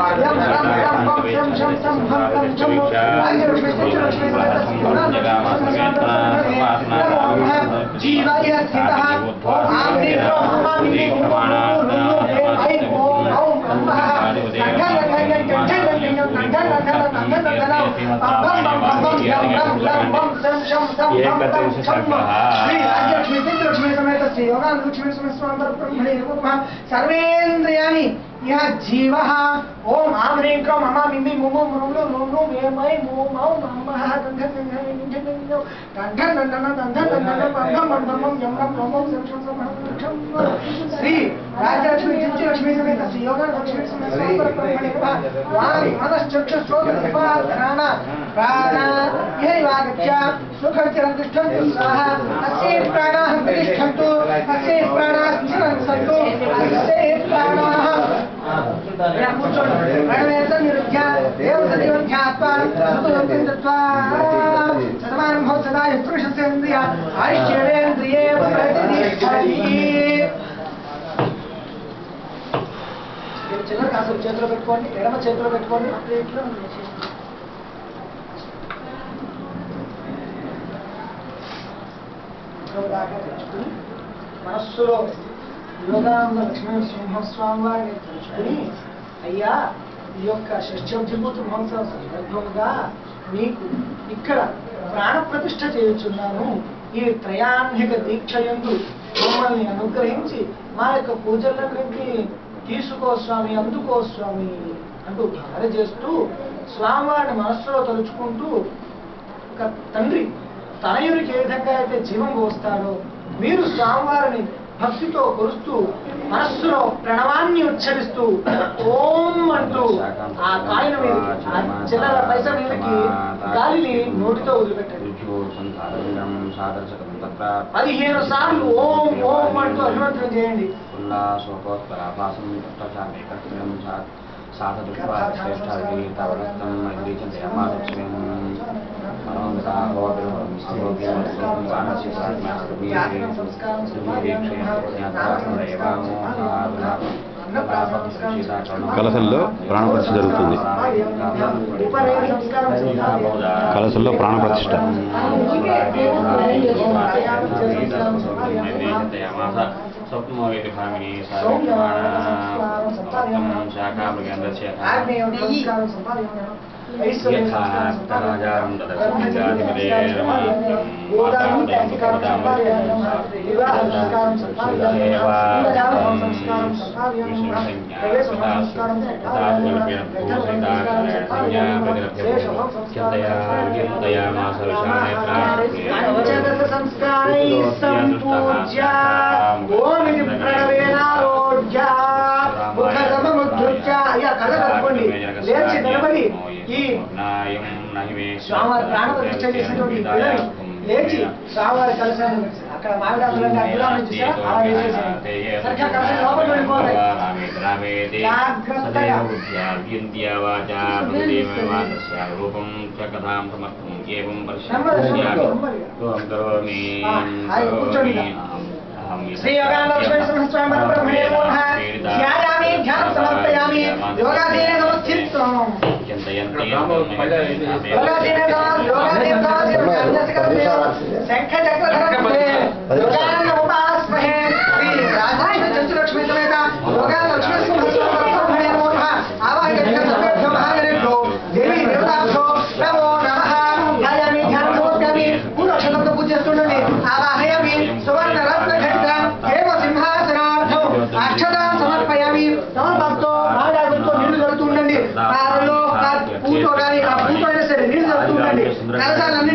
యం రం రం వం శం శం సం హం తం ఛం రాజ్యలక్ష్మి చంద్రలక్ష్మి జీవయ స్థితః ఓం ఆం హ్రీం క్రోం హమాం మిమి ముము ను ను ఐం ఓం ఔం నమః నంగన నంగన నంగన నంగన నంగన నంగన నంగన బం బం బం బం యం రం రం వం శం శం సం హం తం ఛం శ్రీ రాజ్యలక్ష్మి చంద్రలక్ష్మి సమేత శ్రీ యోగాలక్ష్మి సమేత బ్రహ్మణే నమః సర్వేంద్రియాణి ఇహ జీవ ఓం ఆం హ్రీం క్రోం హమాం మిమి ముము మును ను ను మే మై ము మౌ నమః నంగన నంగన నంగన శ్రీ రాజలక్ష్మి చిత్రలక్ష్మి సమేత శ్రీ యోగ లక్ష్మి సమేత మనశ్చక్షుశ్రోత్రాణ ప్రాణ ఇహైవాగత్య సుఖం చిరం తిష్టంతు స్వాహ అస్యే ప్రాణాః ప్రతిష్టంతు అస్యే ప్రాణాః స్థిరం సంతు అస్యే ప్రాణాః ఇలా కూర్చోండి ప్రణవేత నిరుధ్య దేవ సదేవ ధ్యాత్వా సుఖం దత్వా శతమానం భవ సదా పురుషసేంద్రియ ఆయుష్యేంద్రియే ప్రతిష్టతి చిల్లర కాసు చేతిలో పెట్టుకోండి ఎడమ చేతిలో పెట్టుకోండి దాకా తెచ్చుకుని మనస్సులో యోగానంద లక్ష్మణ సింహస్వామి వారిని తలుచుకుని అయ్యా ఈ యొక్క షష్ఠ్యోద్యమూర్తి మహోత్సవ సందర్భంగా మీకు ఇక్కడ ప్రాణ ప్రతిష్ఠ చేయుచున్నాను ఈ త్రయాన్నిక దీక్ష యందు మమ్మల్ని అనుగ్రహించి మా యొక్క పూజలన్నింటినీ తీసుకో స్వామి అందుకో స్వామి అంటూ భావన చేస్తూ స్వామివారిని మనస్సులో తలుచుకుంటూ ఒక తండ్రి తనయునికి ఏ విధంగా అయితే జీవం పోస్తాడో మీరు స్వామివారిని భక్తితో కొలుస్తూ మనస్సులో ప్రణవాన్ని ఉచ్చరిస్తూ ఓం అంటూ ఆ కాయన మీద ఆ చిల్లర పైసల మీదకి గాలిని నోటితో వదిలిపెట్టండి పదిహేను సార్లు ఓం ఓం అంటూ అభిమంత్రం చేయండి కలశంలో ప్రాణప్రతిష్ఠ జరుగుతుంది ఉపనయన సంస్కారం కలశంలో ప్రాణప్రతిష్ఠ ఆగ్నేయం సంస్కారం సంపాదన ఐశ్వర్యం సంస్కారం సంపాదన సంస్కారై సంపూజ్య ఓమితి ప్రణవేనారోగ్య ముఖరమముద్ధృత్య అయ్యా కళ్ళ కట్టుకోండి లేచి నిలబడి ఈ స్వామివారి ప్రాణప్రతిష్ఠ చేసినటువంటి ఈ పిల్లని లేచి స్వామివారి కలశాన్ని అక్కడ మామిడాకులంటే అడ్డులా నుంచి అలా వేసేసేయండి సరిగ్గా కలశం లోపలికి వెళ్ళిపోవాలి జాగ్రత్తగా రూపం చ కథాం సమర్థం ఏం నెమ్మదిగా, నెమ్మదిగా. ఆ, హాయి, కూర్చోండి ఇక. శ్రీ యోగానందలక్ష్మీ సహస్రామ బ్రహ్మణే నమః ధ్యాయామి ధ్యానం సమర్పయామి యోగాసీనే నమస్కరిత్వం యోగాసీనే నమః యోగాసీనే నమః శంఖ చక్రధరే యోగానంద ఉపాస్మహే శ్రీ రాజలక్ష్మీ చంద్రలక్ష్మీ సమేత యోగాలక్ష్మీ సహస్రామ బ్రహ్మణే నమః ఆవాహయ సర్వేభ్యో మహాగణేభ్యో దేవీ దేవతాభ్యో నమో నమః ధ్యాయామి ధ్యానం సమర్పయామి పూర్వక్షతంతో పూజ చేస్తుండండి ఆవాహయామి సువర్ణ రత్న ఘటిత దేవ సింహాసనార్థం అక్షతాం సమర్పయామి తమలపాకుతో మామిడాకులతో నీళ్లు జరుగుతూ ఉండండి పాలలో పూతో కానీ ఆ పూతో అయినా సరే నీళ్లు జరుగుతూ ఉండండి కలశాలన్నీ